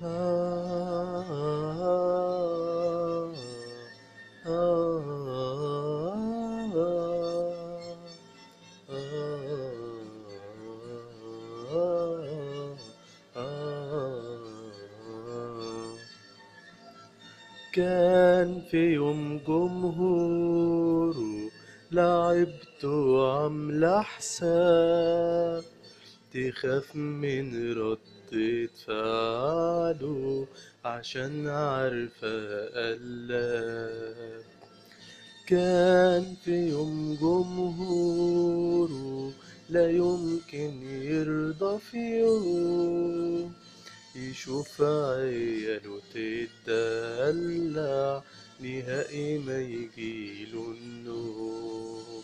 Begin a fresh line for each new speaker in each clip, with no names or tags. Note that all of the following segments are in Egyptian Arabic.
كان في يوم جمهوره لعبت وعاملة حساب تخاف من ردة فعله عشان عارفة قلاب كان في يوم جمهوره لا يمكن يرضى في يوم يشوف عياله تتدلع نهائي ما يجيله النوم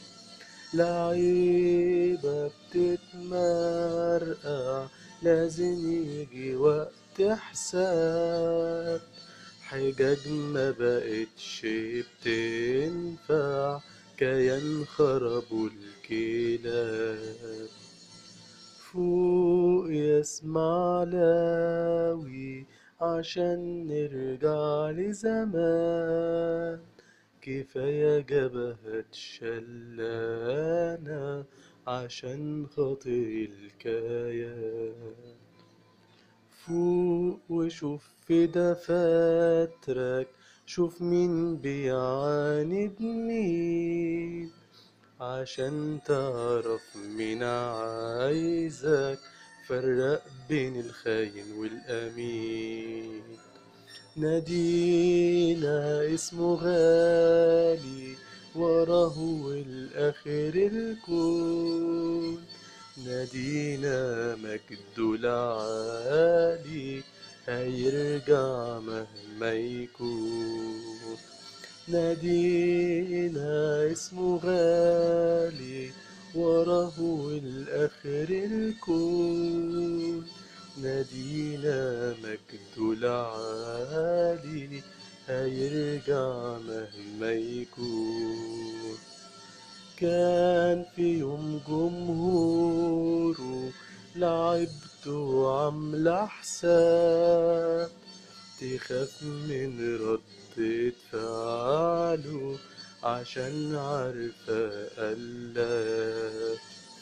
لعيبة بتتمرقع لازم يجي وقت حساب حجاج ما بقتش بتنفع كيان خربوا الكلاب فوق يا اسماعيلاوي عشان نرجع لزمان كفاية جبهة شلانة عشان خاطر الكيان فوق وشوف في دفاترك شوف مين بيعاند مين عشان تعرف مين عايزك فرق بين الخاين والأمين نادينا اسمه غالي وراه الآخر الكون نادينا مجده العالي هيرجع مهما يكون نادينا اسمه غالي وراه الآخر الكون نادينا مجده العالي هيرجع مهما يكون كان في يوم جمهوره لعبت وعاملة حساب تخاف من ردة فعله عشان عارفة قلاب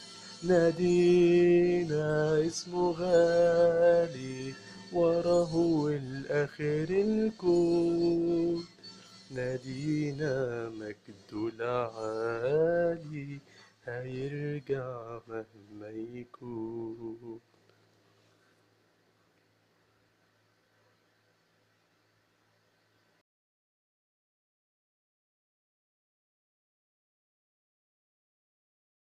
نادينا اسمه غالي وراه الآخر الكون نادينا مجده العالي هيرجع مهما يكون